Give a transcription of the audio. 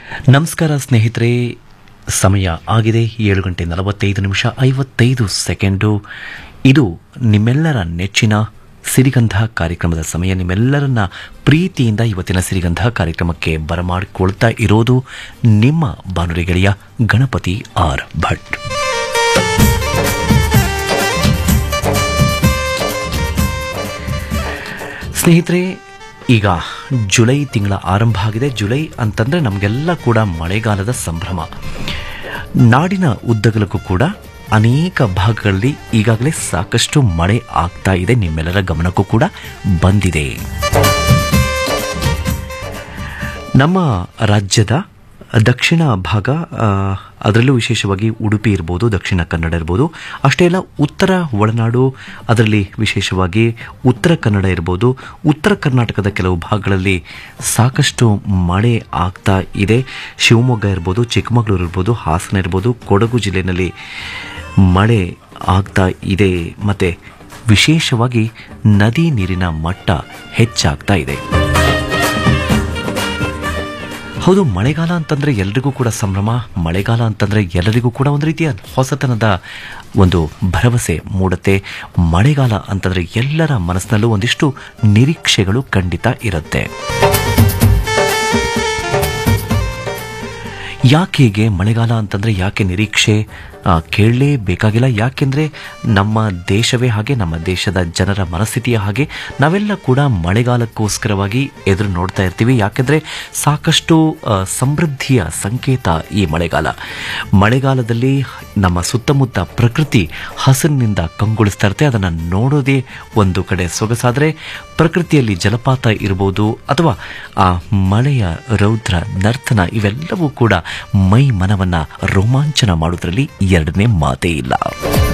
ನಮಸ್ಕಾರ ಸ್ನೇಹಿತರೆ ಸಮಯ ಆಗಿದೆ ಏಳು ಗಂಟೆ ನಲವತ್ತೈದು ನಿಮಿಷ ಐವತ್ತೈದು ಸೆಕೆಂಡು ಇದು ನಿಮ್ಮೆಲ್ಲರ ನೆಚ್ಚಿನ ಸಿರಿಗಂಧ ಕಾರ್ಯಕ್ರಮದ ಸಮಯ ನಿಮ್ಮೆಲ್ಲರನ್ನ ಪ್ರೀತಿಯಿಂದ ಇವತ್ತಿನ ಸಿರಿಗಂಧ ಕಾರ್ಯಕ್ರಮಕ್ಕೆ ಬರಮಾಡಿಕೊಳ್ತಾ ಇರೋದು ನಿಮ್ಮ ಬಾನುಲಿ ಗೆಳೆಯ ಗಣಪತಿ ಆರ್ ಭಟ್ ಸ್ನೇಹಿತರೆ ಈಗ ಜುಲೈ ತಿಂಗಳ ಆರಂಭ ಆಗಿದೆ ಜುಲೈ ಅಂತಂದ್ರೆ ನಮಗೆಲ್ಲ ಕೂಡ ಮಳೆಗಾಲದ ಸಂಭ್ರಮ ನಾಡಿನ ಉದ್ದಗಲಕ್ಕೂ ಕೂಡ ಅನೇಕ ಭಾಗಗಳಲ್ಲಿ ಈಗಾಗಲೇ ಸಾಕಷ್ಟು ಮಳೆ ಆಗ್ತಾ ಇದೆ ನಿಮ್ಮೆಲ್ಲರ ಗಮನಕ್ಕೂ ಕೂಡ ಬಂದಿದೆ ನಮ್ಮ ರಾಜ್ಯದ ದಕ್ಷಿಣ ಭಾಗ ಆ, ಅದರಲ್ಲೂ ವಿಶೇಷವಾಗಿ ಉಡುಪಿ ಇರ್ಬೋದು ದಕ್ಷಿಣ ಕನ್ನಡ ಇರ್ಬೋದು ಅಷ್ಟೇ ಅಲ್ಲ ಉತ್ತರ ಒಳನಾಡು ಅದರಲ್ಲಿ ವಿಶೇಷವಾಗಿ ಉತ್ತರ ಕನ್ನಡ ಇರ್ಬೋದು ಉತ್ತರ ಕರ್ನಾಟಕದ ಕೆಲವು ಭಾಗಗಳಲ್ಲಿ ಸಾಕಷ್ಟು ಮಳೆ ಆಗ್ತಾ ಇದೆ ಶಿವಮೊಗ್ಗ ಇರ್ಬೋದು ಚಿಕ್ಕಮಗಳೂರು ಇರ್ಬೋದು ಹಾಸನ ಇರ್ಬೋದು ಕೊಡಗು ಜಿಲ್ಲೆಯಲ್ಲಿ ಮಳೆ ಆಗ್ತಾ ಇದೆ ಮತ್ತೆ ವಿಶೇಷವಾಗಿ ನದಿ ನೀರಿನ ಮಟ್ಟ ಹೆಚ್ಚಾಗ್ತಾ ಇದೆ ಹೌದು ಮಳೆಗಾಲ ಅಂತಂದ್ರೆ ಎಲ್ರಿಗೂ ಕೂಡ ಸಂಭ್ರಮ ಮಳೆಗಾಲ ಅಂತಂದ್ರೆ ಎಲ್ಲರಿಗೂ ಕೂಡ ಒಂದು ರೀತಿಯ ಹೊಸತನದ ಒಂದು ಭರವಸೆ ಮೂಡುತ್ತೆ ಮಳೆಗಾಲ ಅಂತಂದ್ರೆ ಎಲ್ಲರ ಮನಸ್ಸಿನಲ್ಲೂ ಒಂದಿಷ್ಟು ನಿರೀಕ್ಷೆಗಳು ಖಂಡಿತ ಇರುತ್ತೆ ಯಾಕೆ ಹೀಗೆ ಮಳೆಗಾಲ ಅಂತಂದ್ರೆ ಯಾಕೆ ನಿರೀಕ್ಷೆ ಆ, ಕೇಳಲೇಬೇಕಾಗಿಲ್ಲ ಯಾಕೆಂದ್ರೆ ನಮ್ಮ ದೇಶವೇ ಹಾಗೆ ನಮ್ಮ ದೇಶದ ಜನರ ಮನಸ್ಥಿತಿಯ ಹಾಗೆ ನಾವೆಲ್ಲ ಕೂಡ ಮಳೆಗಾಲಕ್ಕೋಸ್ಕರವಾಗಿ ಎದುರು ನೋಡ್ತಾ ಇರ್ತೀವಿ ಯಾಕೆಂದ್ರೆ ಸಾಕಷ್ಟು ಆ, ಸಮೃದ್ಧಿಯ ಸಂಕೇತ ಈ ಮಳೆಗಾಲ ಮಳೆಗಾಲದಲ್ಲಿ ನಮ್ಮ ಸುತ್ತಮುತ್ತ ಪ್ರಕೃತಿ ಹಸಿರಿನಿಂದ ಕಂಗೊಳಿಸ್ತಾ ಇರುತ್ತೆ ಅದನ್ನು ನೋಡೋದೇ ಒಂದು ಕಡೆ ಸೊಗಸಾದರೆ ಪ್ರಕೃತಿಯಲ್ಲಿ ಜಲಪಾತ ಇರಬಹುದು ಅಥವಾ ಆ ಮಳೆಯ ರೌದ್ರ ನರ್ತನ ಇವೆಲ್ಲವೂ ಕೂಡ ಮೈ ಮನವನ್ನ ರೋಮಾಂಚನ ಮಾಡೋದ್ರಲ್ಲಿ ಎರಡನೇ ಮಾತೇ ಇಲ್ಲ